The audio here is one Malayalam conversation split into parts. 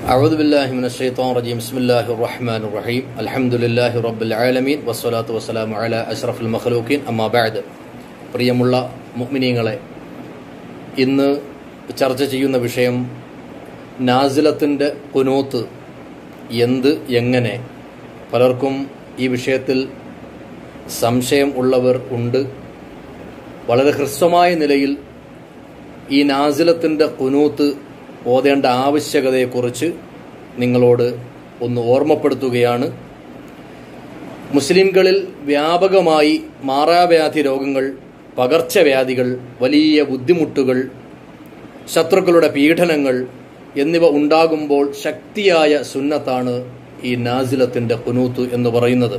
أعوذ بالله من الشيطان الرجيم بسم الله الرحمن الرحيم الحمد لله رب العالمين والصلاة والسلام على أشرف المخلوقين أما بعد പ്രിയമുള്ള മുഅ്മിനീങ്ങളെ ഇന്ന് ചർച്ച ചെയ്യുന്ന വിഷയം നാസിലത്തിൻ്റെ കുനൂത്ത് എന്ത് എങ്ങനെ പലർക്കും ഈ വിഷയത്തിൽ സംശയം ഉള്ളവർ ഉണ്ട് വളരെ ഹ്രസ്വമായ നിലയിൽ ഈ നാസിലത്തിൻ്റെ കുനൂത്ത് ഓതേണ്ട ആവശ്യകതയെക്കുറിച്ച് നിങ്ങളോട് ഒന്ന് ഓർമ്മപ്പെടുത്തുകയാണ് മുസ്ലിംകളിൽ വ്യാപകമായി മാറാവ്യാധി രോഗങ്ങൾ പകർച്ചവ്യാധികൾ വലിയ ബുദ്ധിമുട്ടുകൾ ശത്രുക്കളുടെ പീഡനങ്ങൾ എന്നിവ ഉണ്ടാകുമ്പോൾ ശക്തിയായ സുന്നത്താണ് ഈ നാസിലത്തിൻ്റെ കുനൂത്ത് എന്ന് പറയുന്നത്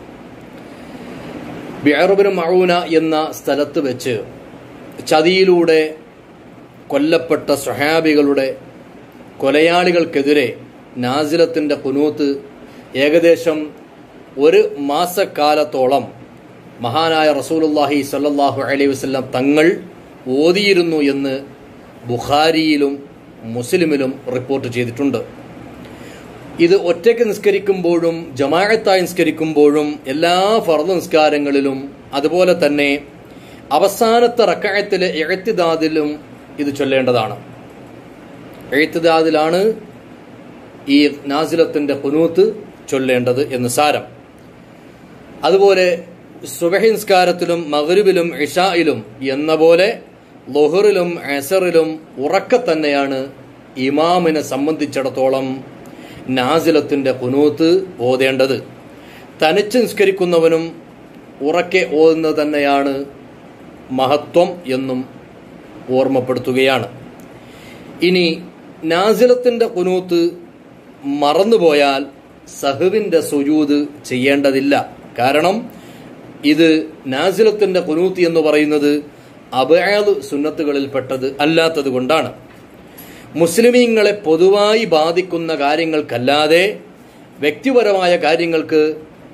ബിഅറുബിന് മഴൂന എന്ന സ്ഥലത്ത് വെച്ച് ചതിയിലൂടെ കൊല്ലപ്പെട്ട സ്വഹാബികളുടെ കൊലയാളികൾക്കെതിരെ നാസിലത്തിൻ്റെ കുനൂത്ത് ഏകദേശം ഒരു മാസക്കാലത്തോളം മഹാനായ റസൂലുല്ലാഹി സല്ലാഹു അലൈഹി വസ്ലം തങ്ങൾ ഓതിയിരുന്നു എന്ന് ബുഖാരിയിലും മുസ്ലിമിലും റിപ്പോർട്ട് ചെയ്തിട്ടുണ്ട് ഇത് ഒറ്റയ്ക്ക് നിസ്കരിക്കുമ്പോഴും ജമാഅത്തായി നിസ്കരിക്കുമ്പോഴും എല്ലാ ഫർദ് നിസ്കാരങ്ങളിലും അതുപോലെ തന്നെ അവസാനത്തെ റക്കായത്തിലെ എഴുത്തിദാദിലും ഇത് ചൊല്ലേണ്ടതാണ് എഴുത്തിദാദിലാണ് ഈ നാസിലത്തിന്റെ കുനൂത്ത് ചൊല്ലേണ്ടത് എന്ന് സാരം അതുപോലെ സുബഹി നിസ്കാരത്തിലും മഗ്രിബിലും ഇഷായിലും എന്ന പോലെ ലൊഹറിലും അസറിലും ഉറക്കെ തന്നെയാണ് ഇമാമിനെ സംബന്ധിച്ചിടത്തോളം നാസിലത്തിന്റെ കുനൂത്ത് ഓതേണ്ടത് തനിച്ച് നിസ്കരിക്കുന്നവനും ഉറക്കെ ഓതുന്നത് തന്നെയാണ് മഹത്വം എന്നും ഓർമ്മപ്പെടുത്തുകയാണ് ഇനി നാസിലത്തിന്റെ കുനൂത്ത് മറന്നുപോയാൽ സഹുവിന്റെ സുജൂത് ചെയ്യേണ്ടതില്ല കാരണം ഇത് നാസിലത്തിന്റെ കുനൂത്ത് എന്ന് പറയുന്നത് അബയാദ് സുന്നത്തുകളിൽപ്പെട്ടത് അല്ലാത്തത് കൊണ്ടാണ് മുസ്ലിമീങ്ങളെ പൊതുവായി ബാധിക്കുന്ന കാര്യങ്ങൾക്കല്ലാതെ വ്യക്തിപരമായ കാര്യങ്ങൾക്ക്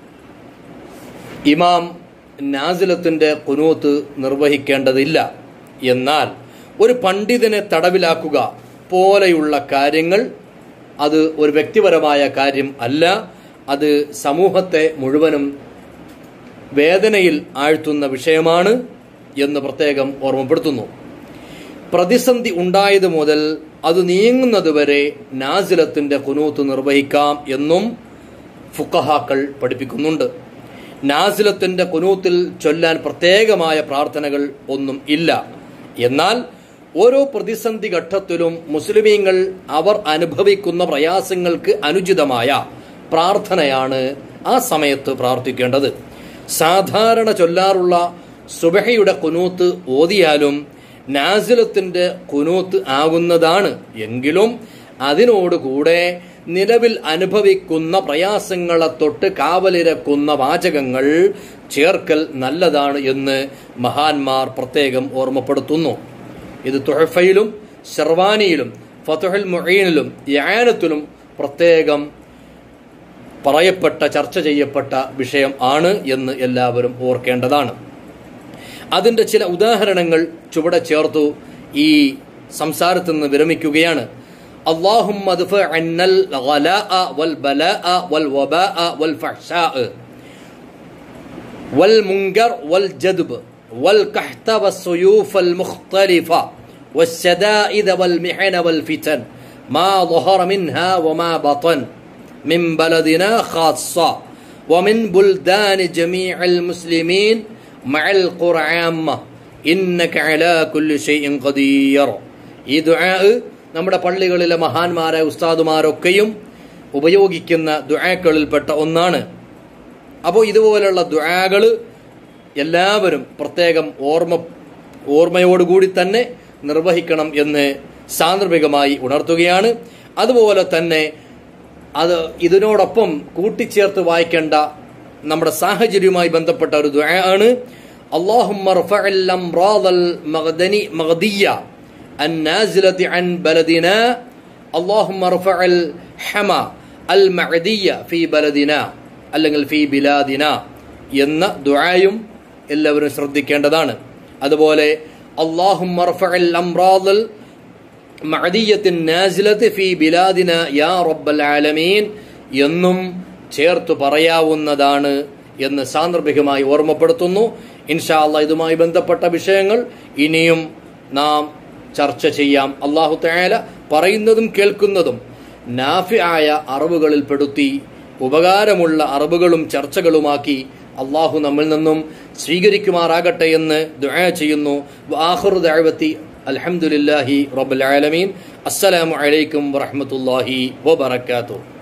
ഇമാം നാസിലത്തിന്റെ കുനൂത്ത് നിർവഹിക്കേണ്ടതില്ല എന്നാൽ ഒരു പണ്ഡിതനെ തടവിലാക്കുക പോലെയുള്ള കാര്യങ്ങൾ അത് ഒരു വ്യക്തിപരമായ കാര്യം അല്ല അത് സമൂഹത്തെ മുഴുവനും വേദനയിൽ ആഴ്ത്തുന്ന വിഷയമാണ് എന്ന് പ്രത്യേകം ഓർമ്മപ്പെടുത്തുന്നു പ്രതിസന്ധി ഉണ്ടായത് മുതൽ അത് നീങ്ങുന്നതുവരെ നാസിലത്തിന്റെ കുനൂത്ത് നിർവഹിക്കാം എന്നും ഫുക്കഹാക്കൾ പഠിപ്പിക്കുന്നുണ്ട് നാസിലത്തിന്റെ കുനൂത്തിൽ ചൊല്ലാൻ പ്രത്യേകമായ പ്രാർത്ഥനകൾ ഒന്നും ഇല്ല എന്നാൽ ഓരോ പ്രതിസന്ധി ഘട്ടത്തിലും മുസ്ലിമീങ്ങൾ അവർ അനുഭവിക്കുന്ന പ്രയാസങ്ങൾക്ക് അനുചിതമായ പ്രാർത്ഥനയാണ് ആ സമയത്ത് പ്രാർത്ഥിക്കേണ്ടത് സാധാരണ ചൊല്ലാറുള്ള സുബഹയുടെ കുനൂത്ത് ഓതിയാലും നാസിലത്തിന്റെ കുനൂത്ത് ആകുന്നതാണ് എങ്കിലും അതിനോടുകൂടെ നിലവിൽ അനുഭവിക്കുന്ന പ്രയാസങ്ങളെ തൊട്ട് കാവലിരക്കുന്ന വാചകങ്ങൾ ചേർക്കൽ നല്ലതാണ് എന്ന് മഹാന്മാർ പ്രത്യേകം ഓർമ്മപ്പെടുത്തുന്നു ഇത് തുഹഫയിലും ഷർവാനിയിലും ഫതുഹൽ മൊയ്നിലും യാനത്തിലും പ്രത്യേകം പറയപ്പെട്ട ചർച്ച ചെയ്യപ്പെട്ട വിഷയം ആണ് എന്ന് എല്ലാവരും ഓർക്കേണ്ടതാണ് അതിന്റെ ചില ഉദാഹരണങ്ങൾ ചുവടെ ചേർത്തു ഈ സംസാരത്തിൽ നിന്ന് വിരമിക്കുകയാണ് اللهم ادفع عنا الغلاء والبلاء والوباء والفحشاء والمنكر والجدب والقحط والسيوف المختلفة والشدائد والمحن والفتن ما ظهر منها وما بطن من بلدنا خاصة ومن بلدان جميع المسلمين مع القرى عامة إنك على كل شيء قدير ഈ ദുആ നമ്മുടെ പള്ളികളിലെ മഹാന്മാരായ ഉസ്താദുമാരൊക്കെയും ഉപയോഗിക്കുന്ന ദുആക്കളിൽപ്പെട്ട ഒന്നാണ് അപ്പോൾ ഇതുപോലുള്ള ദുആകൾ എല്ലാവരും പ്രത്യേകം ഓർമ്മ ഓർമ്മയോടുകൂടി തന്നെ നിർവഹിക്കണം എന്ന് സാന്ദർഭികമായി ഉണർത്തുകയാണ് അതുപോലെ തന്നെ അത് ഇതിനോടൊപ്പം കൂട്ടിച്ചേർത്ത് വായിക്കേണ്ട നമ്മുടെ സാഹചര്യവുമായി ബന്ധപ്പെട്ട ഒരു ദുആ ആണ് اللهم ارفع الامراض المغدني مغدية النازلة عن بلدنا اللهم ارفع الحمى المعدية في بلدنا അല്ലെങ്കിൽ ഫി ബിലാദിന എന്ന ദുആയും എല്ലാവരും ശ്രദ്ധിക്കേണ്ടതാണ് അതുപോലെ അള്ളാഹും മഅദിയത്തിൻ നാസിലത്ത് ഫി ബിലാദിന യാ റബ്ബൽ ആലമീൻ എന്നും ചേർത്ത് പറയാവുന്നതാണ് എന്ന് സാന്ദർഭികമായി ഓർമ്മപ്പെടുത്തുന്നു ഇൻഷാ അള്ളാഹ് ഇതുമായി ബന്ധപ്പെട്ട വിഷയങ്ങൾ ഇനിയും നാം ചർച്ച ചെയ്യാം അള്ളാഹു തആല പറയുന്നതും കേൾക്കുന്നതും നാഫി ആയ അറിവുകളിൽ പെടുത്തി ഉപകാരമുള്ള അറിവുകളും ചർച്ചകളുമാക്കി അള്ളാഹു നമ്മിൽ നിന്നും സ്വീകരിക്കുമാറാകട്ടെ എന്ന് ദുആ ചെയ്യുന്നു വാഹുറു ദഅവത്തി അൽഹംദുലില്ലാഹി റബ്ബിൽ ആലമീൻ അസ്സലാമു അലൈക്കും വറഹ്മത്തുള്ളാഹി വബറകാതുഹു